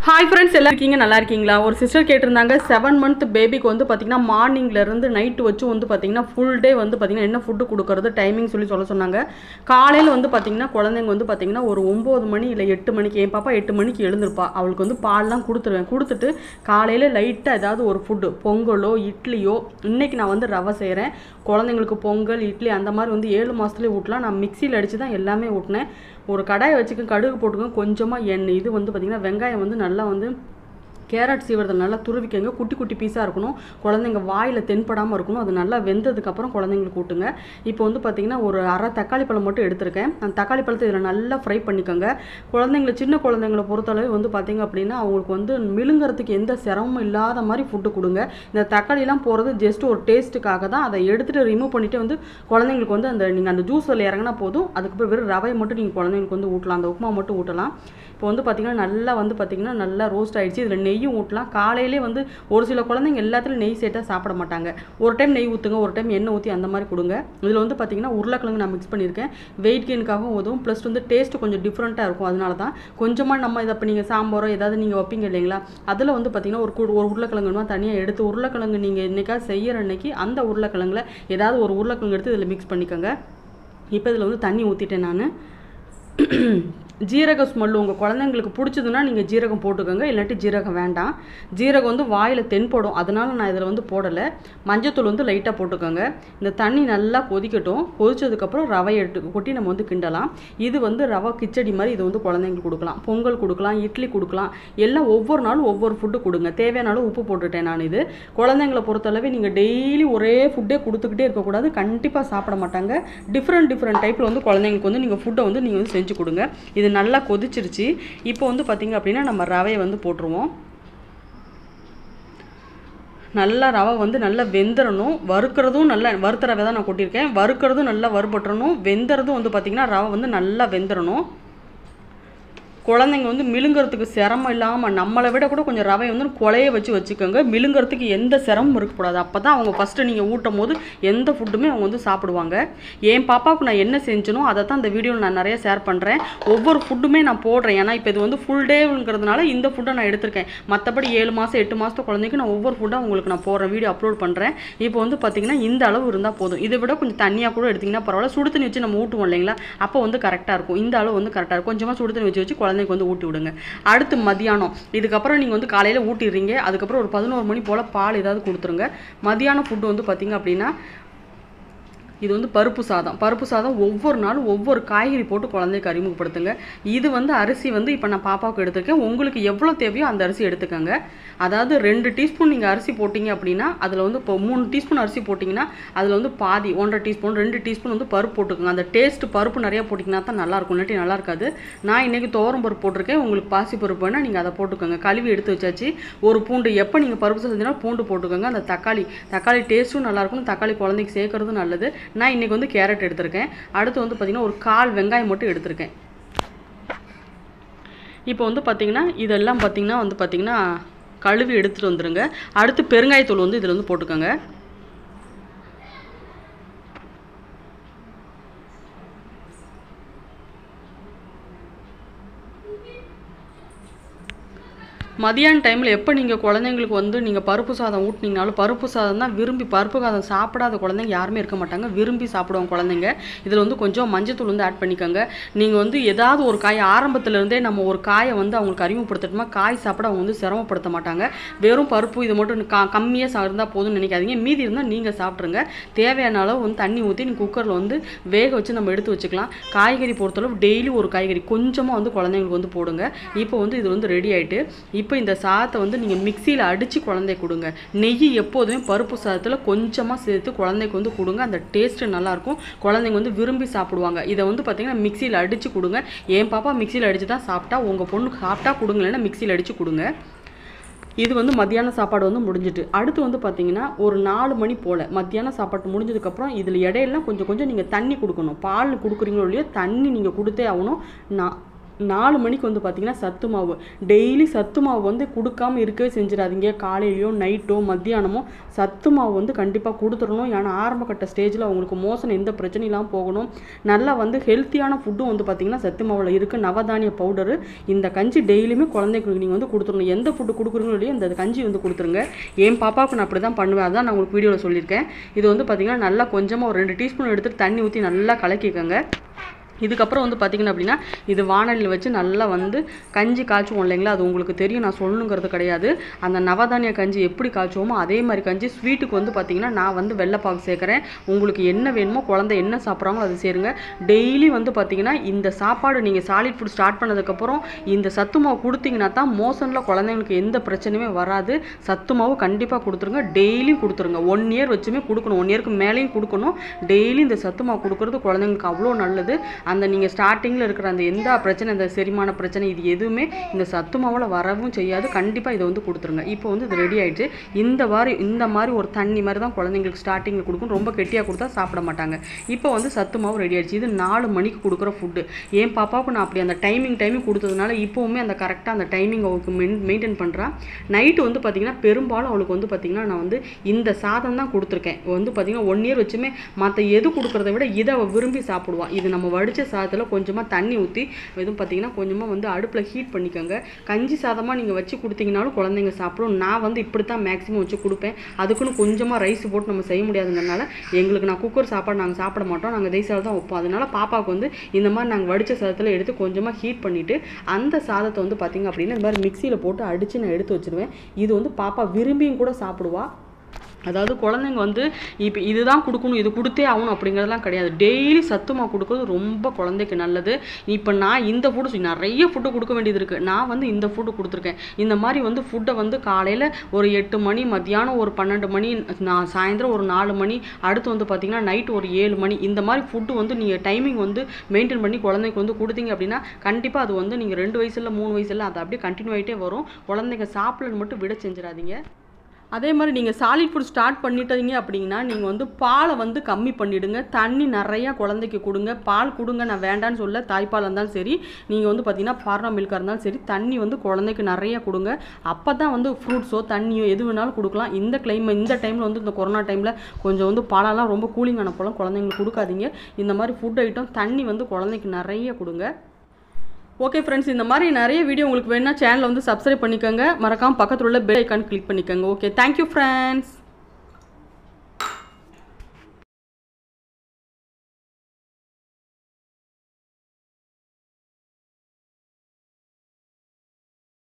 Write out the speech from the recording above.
hi friends எல்லாம் இருக்கீங்க நல்லா இருக்கீங்களா ஒரு சிஸ்டர் கேட்டிருந்தாங்க செவன் மந்த் பேபிக்கு வந்து பார்த்தீங்கன்னா மார்னிங்லேருந்து நைட்டு வச்சு வந்து பார்த்தீங்கன்னா ஃபுல் டே வந்து பார்த்தீங்கன்னா என்ன ஃபுட்டு கொடுக்கறது டைமிங் சொல்லி சொல்ல சொன்னாங்க காலையில் வந்து பார்த்தீங்கன்னா குழந்தைங்க வந்து பார்த்தீங்கன்னா ஒரு ஒம்பது மணி இல்லை எட்டு மணிக்கு என் பாப்பா எட்டு மணிக்கு எழுந்திருப்பா அவளுக்கு வந்து பால்லாம் கொடுத்துருவேன் கொடுத்துட்டு காலையில் லைட்டாக ஏதாவது ஒரு ஃபுட்டு பொங்கலோ இட்லியோ இன்னைக்கு நான் வந்து ரவை செய்கிறேன் குழந்தைங்களுக்கு பொங்கல் இட்லி அந்த மாதிரி வந்து ஏழு மாதத்துலேயே ஊட்டலாம் நான் மிக்சியில் அடித்து தான் எல்லாமே ஊட்டினேன் ஒரு கடாயை வச்சுக்க கடுகு போட்டுக்கோங்க கொஞ்சமாக எண்ணெய் இது வந்து பார்த்திங்கன்னா வெங்காயம் வந்து நல்லா வந்து கேரட் சீவுறதை நல்லா துருவிக்கங்க குட்டி குட்டி பீஸாக இருக்கணும் குழந்தைங்க வாயில் தென்படாமல் இருக்கணும் அது நல்லா வெந்ததுக்கப்புறம் குழந்தைங்களுக்கு ஊட்டுங்க இப்போ வந்து பார்த்திங்கன்னா ஒரு அரை தக்காளி பழம் மட்டும் எடுத்திருக்கேன் அந்த தக்காளி பழத்தை இதில் நல்லா ஃப்ரை பண்ணிக்கோங்க குழந்தைங்கள சின்ன குழந்தைங்கள பொறுத்தளவு வந்து பார்த்திங்க அப்படின்னா அவங்களுக்கு வந்து மிழுங்குறதுக்கு எந்த சிரமமும் இல்லாத மாதிரி ஃபுட்டு கொடுங்க இந்த தக்காளிலாம் போகிறது ஜஸ்ட் ஒரு டேஸ்ட்டுக்காக தான் அதை எடுத்துகிட்டு ரிமூவ் பண்ணிவிட்டு வந்து குழந்தைங்களுக்கு வந்து அந்த நீங்கள் அந்த ஜூஸ் அதில் இறங்கினா போதும் அதுக்கப்புறம் வெறும் ரவையை மட்டும் நீங்கள் குழந்தைங்களுக்கு வந்து ஊட்டலாம் அந்த உப்புமா மட்டும் ஊட்டலாம் இப்போ வந்து பார்த்திங்கன்னா நல்லா வந்து பார்த்திங்கன்னா நல்லா ரோஸ்ட் ஆயிடுச்சு இதில் நெய்யும் ஊட்டலாம் காலையிலே வந்து ஒரு சில குழந்தைங்க எல்லாத்துலையும் நெய் சேர்த்தா சாப்பிட மாட்டாங்க ஒரு டைம் நெய் ஊற்றுங்க ஒரு டைம் எண்ணெய் ஊற்றி அந்த மாதிரி கொடுங்க இதில் வந்து பார்த்திங்கன்னா உருளைக்கிழங்கு நான் மிக்ஸ் பண்ணியிருக்கேன் வெயிட் கெயினுக்காகவும் உதவும் ப்ளஸ் வந்து டேஸ்ட் கொஞ்சம் டிஃப்ரெண்ட்டாக இருக்கும் அதனால தான் கொஞ்சமாக நம்ம இதை இப்போ நீங்கள் சாம்பாரோ ஏதாவது நீங்கள் வைப்பீங்க இல்லைங்களா அதில் வந்து பார்த்திங்கன்னா ஒரு கு- ஒரு உருளைக்கிழங்குனா தனியாக எடுத்து உருளைக்கிழங்கு நீங்கள் என்னைக்காவது செய்யற அன்னைக்கு அந்த உருளைக்கிழங்குல ஏதாவது ஒரு உருளைக்கிழங்கு எடுத்து இதில் மிக்ஸ் பண்ணிக்கோங்க இப்போ இதில் வந்து தண்ணி ஊற்றிட்டேன் நான் ஜீரக ஸ்மெல் உங்கள் குழந்தைங்களுக்கு பிடிச்சதுன்னா நீங்கள் ஜீரகம் போட்டுக்கோங்க இல்லாட்டி ஜீரகம் வேண்டாம் ஜீரகம் வந்து வாயில் தென்படும் அதனால நான் இதில் வந்து போடலை மஞ்சத்தூள் வந்து லைட்டாக போட்டுக்கோங்க இந்த தண்ணி நல்லா கொதிக்கட்டும் கொதிச்சதுக்கப்புறம் ரவை எடுத்து கொட்டி நம்ம வந்து கிண்டலாம் இது வந்து ரவை கிச்சடி மாதிரி இது வந்து குழந்தைங்களுக்கு கொடுக்கலாம் பொங்கல் கொடுக்கலாம் இட்லி கொடுக்கலாம் எல்லாம் ஒவ்வொரு நாளும் ஒவ்வொரு ஃபுட்டு கொடுங்க தேவையான அளவு உப்பு போட்டுட்டேன் நான் இது குழந்தைங்களை பொறுத்தளவு நீங்கள் டெய்லி ஒரே ஃபுட்டே கொடுத்துக்கிட்டே இருக்கக்கூடாது கண்டிப்பாக சாப்பிட மாட்டாங்க டிஃப்ரெண்ட் டிஃப்ரெண்ட் டைப்பில் வந்து குழந்தைங்களுக்கு வந்து நீங்கள் ஃபுட்டை வந்து நீங்கள் வந்து செஞ்சு கொடுங்க இது நல்லா கொதிச்சிருச்சு இப்போ வந்து பார்த்தீங்க அப்படின்னா நம்ம ரவையை வந்து போட்டுருவோம் நல்லா ரவை வந்து நல்லா வெந்துடணும் வறுக்கிறதும் நல்லா வறுத்த ரவை தான் நான் கொட்டியிருக்கேன் வறுக்கிறதும் நல்லா வறுபட்டுறணும் வெந்துறதும் வந்து பார்த்திங்கன்னா ரவை வந்து நல்லா வெந்துடணும் குழந்தைங்க வந்து மிழுங்கிறதுக்கு சிரமம் இல்லாமல் நம்மளை விட கூட கொஞ்சம் ரவை வந்து குழைய வச்சு வச்சுக்கோங்க மிழுங்கிறதுக்கு எந்த சிரமமும் இருக்கக்கூடாது அப்போ தான் அவங்க ஃபஸ்ட்டு நீங்கள் ஊட்டும் போது எந்த ஃபுட்டுமே அவங்க வந்து சாப்பிடுவாங்க என் பாப்பாவுக்கு நான் என்ன செஞ்சனோ அதை தான் இந்த வீடியோவில் நான் நிறைய ஷேர் பண்ணுறேன் ஒவ்வொரு ஃபுட்டுமே நான் போடுறேன் ஏன்னா இப்போ இது வந்து ஃபுல் டேங்கிறதுனால இந்த ஃபுட்டை நான் எடுத்திருக்கேன் மற்றபடி ஏழு மாதம் எட்டு மாதத்து குழந்தைக்கு நான் ஒவ்வொரு ஃபுட்டாக உங்களுக்கு நான் போடுறேன் வீடியோ அப்லோட் பண்ணுறேன் இப்போ வந்து பார்த்திங்கன்னா இந்த அளவு இருந்தால் போதும் இதை விட கொஞ்சம் தண்ணியாக கூட எடுத்திங்கன்னா பரவாயில்ல சுடு தண்ணி வச்சு நம்ம ஊட்டுவோம் இல்லைங்களா அப்போ வந்து கரெக்டாக இருக்கும் இந்த அளவு வந்து கரெக்டாக இருக்கும் கொஞ்சமாக சுடு தண்ணி வச்சு வச்சு குழந்தைக்கு வந்து ஊட்டி விடுங்க அடுத்து மதியானம் இதுக்கப்புறம் நீங்கள் வந்து காலையில் ஊட்டிடுறீங்க அதுக்கப்புறம் ஒரு பதினோரு மணி போல் பால் ஏதாவது கொடுத்துருங்க மதியானம் ஃபுட்டு வந்து பார்த்திங்க அப்படின்னா இது வந்து பருப்பு சாதம் பருப்பு சாதம் ஒவ்வொரு நாளும் ஒவ்வொரு காய்கறி போட்டு குழந்தைக்கு அறிமுகப்படுத்துங்க இது வந்து அரிசி வந்து இப்போ நான் பாப்பாவுக்கு எடுத்திருக்கேன் உங்களுக்கு எவ்வளோ தேவையோ அந்த அரிசி எடுத்துக்கோங்க அதாவது ரெண்டு டீஸ்பூன் நீங்கள் அரிசி போட்டிங்க அப்படின்னா அதில் வந்து இப்போ மூணு டீஸ்பூன் அரிசி போட்டிங்கன்னா அதில் வந்து பாதி ஒன்றரை டீஸ்பூன் ரெண்டு டீஸ்பூன் வந்து பருப்பு போட்டுக்கோங்க அந்த டேஸ்ட் பருப்பு நிறையா போட்டிங்கன்னா தான் நல்லாயிருக்கும் இல்லாட்டி நல்லா இருக்காது நான் இன்றைக்கி துவரம் பருப்பு போட்டிருக்கேன் உங்களுக்கு பாசி பருப்பு வேணால் நீங்கள் அதை போட்டுக்கோங்க கழுவி எடுத்து வச்சாச்சு ஒரு பூண்டு எப்போ நீங்கள் பருப்பு செஞ்சீங்கன்னா பூண்டு போட்டுக்கோங்க அந்த தக்காளி தக்காளி டேஸ்ட்டும் நல்லாயிருக்கும் தக்காளி குழந்தைக்கு சேர்க்கறதும் நல்லது நான் இன்றைக்கி வந்து கேரட் எடுத்திருக்கேன் அடுத்து வந்து பார்த்திங்கன்னா ஒரு கால் வெங்காயம் மட்டும் எடுத்திருக்கேன் இப்போ வந்து பார்த்திங்கன்னா இதெல்லாம் பார்த்திங்கன்னா வந்து பார்த்திங்கன்னா கழுவி எடுத்துகிட்டு வந்துடுங்க அடுத்து பெருங்காயத்தூள் வந்து இதில் வந்து போட்டுக்கோங்க மதியான டைமில் எப்போ நீங்கள் குழந்தைங்களுக்கு வந்து நீங்கள் பருப்பு சாதம் ஊட்டினீங்கனாலும் பருப்பு சாதம் தான் விரும்பி பருப்பு சாதம் சாப்பிடாத குழந்தைங்க யாருமே இருக்க மாட்டாங்க விரும்பி சாப்பிடுவாங்க குழந்தைங்க இதில் வந்து கொஞ்சம் மஞ்சத்தூள் வந்து ஆட் பண்ணிக்கோங்க நீங்கள் வந்து ஏதாவது ஒரு காய் ஆரம்பத்துல இருந்தே நம்ம ஒரு காயை வந்து அவங்களுக்கு அறிமுகப்படுத்தணுமா காய் சாப்பிட அவங்க வந்து சிரமப்படுத்த மாட்டாங்க வெறும் பருப்பு இது மட்டும் கா கம்மியாக இருந்தால் போதும்னு நினைக்காதீங்க மீதி இருந்தால் நீங்கள் சாப்பிட்ருங்க தேவையான அளவு வந்து தண்ணி ஊற்றி நீங்கள் குக்கரில் வந்து வேக வச்சு நம்ம எடுத்து வச்சுக்கலாம் காய்கறி பொறுத்தளவு டெய்லி ஒரு காய்கறி கொஞ்சமாக வந்து குழந்தைங்களுக்கு வந்து போடுங்க இப்போ வந்து இது வந்து ரெடி ஆயிட்டு இப்போ இந்த சாதத்தை வந்து நீங்கள் மிக்சியில் அடித்து குழந்தைக்கு கொடுங்க நெய் எப்போதுமே பருப்பு சாதத்தில் கொஞ்சமாக சேர்த்து குழந்தைக்கு வந்து கொடுங்க அந்த டேஸ்ட்டு நல்லாயிருக்கும் குழந்தைங்க வந்து விரும்பி சாப்பிடுவாங்க இதை வந்து பார்த்தீங்கன்னா மிக்சியில் அடித்து கொடுங்க என் பாப்பா மிக்சியில் அடித்து தான் சாப்பிட்டா உங்கள் பொண்ணு சாப்பிட்டா கொடுங்க இல்லைன்னா மிக்சியில் அடித்து கொடுங்க இது வந்து மத்தியான சாப்பாடு வந்து முடிஞ்சிட்டு அடுத்து வந்து பார்த்தீங்கன்னா ஒரு நாலு மணி போல் மத்தியான சாப்பாடு முடிஞ்சதுக்கப்புறம் இதில் இடையெல்லாம் கொஞ்சம் கொஞ்சம் நீங்கள் தண்ணி கொடுக்கணும் பால் கொடுக்குறீங்களோ இல்லையோ தண்ணி நீங்கள் கொடுத்தே ஆகணும் நான் நாலு மணிக்கு வந்து பார்த்தீங்கன்னா சத்து மாவு டெய்லி சத்து மாவு வந்து கொடுக்காம இருக்கவே செஞ்சிடாதீங்க காலையிலையோ நைட்டோ மத்தியானமோ சத்து மாவு வந்து கண்டிப்பாக கொடுத்துடணும் ஏன்னா ஆரம்ப கட்ட ஸ்டேஜில் அவங்களுக்கு மோசம் எந்த பிரச்சனையும் இல்லாமல் போகணும் நல்லா வந்து ஹெல்த்தியான ஃபுட்டும் வந்து பார்த்தீங்கன்னா சத்து மாவில் இருக்குது நவதானிய பவுடரு இந்த கஞ்சி டெய்லியுமே குழந்தைங்களுக்கு நீங்கள் வந்து கொடுத்துடணும் எந்த ஃபுட்டு கொடுக்குறீங்களோ இல்லையோ இந்த கஞ்சி வந்து கொடுத்துருங்க என் பாப்பாவுக்கு நான் அப்படி தான் பண்ணுவேன் அதான் நான் உங்களுக்கு வீடியோவில் சொல்லியிருக்கேன் இது வந்து பார்த்தீங்கன்னா நல்லா கொஞ்சமாக ஒரு ரெண்டு டீஸ்பூன் எடுத்துட்டு தண்ணி ஊற்றி நல்லா கலக்கிக்கோங்க இதுக்கப்புறம் வந்து பார்த்திங்கன்னா அப்படின்னா இது வானலியில் வச்சு நல்லா வந்து கஞ்சி காய்ச்சுவோம் இல்லைங்களா அது உங்களுக்கு தெரியும் நான் சொல்லணுங்கிறது கிடையாது அந்த நவதானிய கஞ்சி எப்படி காய்ச்சுவோமோ அதே மாதிரி கஞ்சி ஸ்வீட்டுக்கு வந்து பார்த்திங்கன்னா நான் வந்து வெள்ளைப்பாகு சேர்க்குறேன் உங்களுக்கு என்ன வேணுமோ குழந்தை என்ன சாப்பிட்றாங்களோ அது சேருங்க டெய்லி வந்து பார்த்திங்கன்னா இந்த சாப்பாடு நீங்கள் சாலிட் ஃபுட் ஸ்டார்ட் பண்ணதுக்கப்புறம் இந்த சத்து மாவு கொடுத்தீங்கன்னா தான் மோசனில் குழந்தைங்களுக்கு எந்த பிரச்சனையுமே வராது சத்து மாவு கண்டிப்பாக கொடுத்துருங்க டெய்லியும் கொடுத்துருங்க ஒன் இயர் வச்சுமே கொடுக்கணும் ஒன் இயருக்கு மேலேயும் கொடுக்கணும் டெய்லி இந்த சத்து மாவு கொடுக்குறது குழந்தைங்களுக்கு அவ்வளோ நல்லது அந்த நீங்கள் ஸ்டார்டிங்கில் இருக்கிற அந்த எந்த பிரச்சனை இந்த செரிமான பிரச்சனை இது எதுவுமே இந்த சத்து மாவில் வரவும் செய்யாது கண்டிப்பாக இதை வந்து கொடுத்துருங்க இப்போ வந்து இது ரெடி ஆயிடுச்சு இந்த மாதிரி இந்த மாதிரி ஒரு தண்ணி மாதிரி தான் குழந்தைங்களுக்கு ஸ்டார்டிங்கில் கொடுக்கும் ரொம்ப கெட்டியாக கொடுத்தா சாப்பிட மாட்டாங்க இப்போ வந்து சத்து மாவு ரெடி ஆயிடுச்சு இது நாலு மணிக்கு கொடுக்குற ஃபுட்டு என் பாப்பாவுக்கு நான் அப்படி அந்த டைமிங் டைமிங் கொடுத்ததுனால இப்போவுமே அந்த கரெக்டாக அந்த டைமிங் அவளுக்கு மெயின் மெயின்டைன் பண்ணுறா நைட்டு வந்து பார்த்திங்கன்னா பெரும்பாலும் அவளுக்கு வந்து பார்த்திங்கன்னா நான் வந்து இந்த சாதம் தான் கொடுத்துருக்கேன் வந்து பார்த்திங்கன்னா ஒன் இயர் வச்சுமே மற்ற எது கொடுக்குறத விட இதை அவள் விரும்பி சாப்பிடுவான் இது நம்ம வடித்த சாதத்தில் கொஞ்சமாக தண்ணி ஊற்றி எதுவும் பார்த்தீங்கன்னா கொஞ்சமாக வந்து அடுப்பில் ஹீட் பண்ணிக்கோங்க கஞ்சி சாதமாக நீங்கள் வச்சு கொடுத்தீங்கனாலும் குழந்தைங்க சாப்பிடும் நான் வந்து இப்படி தான் மேக்ஸிமம் வச்சு கொடுப்பேன் அதுக்குன்னு கொஞ்சமாக ரைஸ் போட்டு நம்ம செய்ய முடியாதுங்கிறனால எங்களுக்கு நான் குக்கர் சாப்பாடு நாங்கள் சாப்பிட மாட்டோம் நாங்கள் தயிர் சாதம் தான் வைப்போம் அதனால பாப்பாவுக்கு வந்து இந்த மாதிரி நாங்கள் வடித்த சாதத்தில் எடுத்து கொஞ்சமாக ஹீட் பண்ணிவிட்டு அந்த சாதத்தை வந்து பார்த்திங்க அப்படின்னா இந்த மாதிரி மிக்சியில் போட்டு அடித்து நான் எடுத்து வச்சுருவேன் இது வந்து பாப்பா விரும்பியும் கூட சாப்பிடுவா அதாவது குழந்தைங்க வந்து இப்போ இதுதான் கொடுக்கணும் இது கொடுத்தே ஆகணும் அப்படிங்கிறதெல்லாம் கிடையாது டெய்லி சத்துமா கொடுக்கறது ரொம்ப குழந்தைக்கு நல்லது இப்போ நான் இந்த ஃபுட்டு நிறைய ஃபுட்டு கொடுக்க வேண்டியது இருக்குது நான் வந்து இந்த ஃபுட்டு கொடுத்துருக்கேன் இந்த மாதிரி வந்து ஃபுட்டை வந்து காலையில் ஒரு எட்டு மணி மத்தியானம் ஒரு பன்னெண்டு மணி நான் சாயந்தரம் ஒரு நாலு மணி அடுத்து வந்து பார்த்திங்கன்னா நைட் ஒரு ஏழு மணி இந்த மாதிரி ஃபுட்டு வந்து நீங்கள் டைமிங் வந்து மெயின்டைன் பண்ணி குழந்தைக்கு வந்து கொடுத்தீங்க அப்படின்னா கண்டிப்பாக அது வந்து நீங்கள் ரெண்டு வயசுல மூணு வயசுல அது அப்படியே கண்டினியூ ஆகிட்டே வரும் குழந்தைங்க சாப்பிடன்னு மட்டும் விட செஞ்சிடாதீங்க அதே மாதிரி நீங்கள் சாலிட் ஃபுட் ஸ்டார்ட் பண்ணிட்டீங்க அப்படின்னா நீங்கள் வந்து பாலை வந்து கம்மி பண்ணிவிடுங்க தண்ணி நிறையா குழந்தைக்கு கொடுங்க பால் கொடுங்க நான் வேண்டான்னு சொல்ல தாய்ப்பால் இருந்தாலும் சரி நீங்கள் வந்து பார்த்தீங்கன்னா ஃபார்மா மில்காக இருந்தாலும் சரி தண்ணி வந்து குழந்தைக்கு நிறையா கொடுங்க அப்போ தான் வந்து ஃப்ரூட்ஸோ தண்ணியோ எது வேணாலும் கொடுக்கலாம் இந்த கிளைம் இந்த டைமில் வந்து இந்த கொரோனா டைமில் கொஞ்சம் வந்து பாலெல்லாம் ரொம்ப கூலிங்கான போலாம் குழந்தைங்களுக்கு கொடுக்காதீங்க இந்த மாதிரி ஃபுட் ஐட்டம் தண்ணி வந்து குழந்தைக்கு நிறைய கொடுங்க ஓகே ஃப்ரெண்ட்ஸ் இந்த மாதிரி நிறைய வீடியோ உங்களுக்கு வேணும்னா சேனலை வந்து சப்ஸ்கிரைப் பண்ணிக்கோங்க மறக்காம பக்கத்தில் உள்ள பெல் ஐக்கான் கிளிக் பண்ணிக்கோங்க ஓகே தேங்க்யூ ஃப்ரெண்ட்ஸ்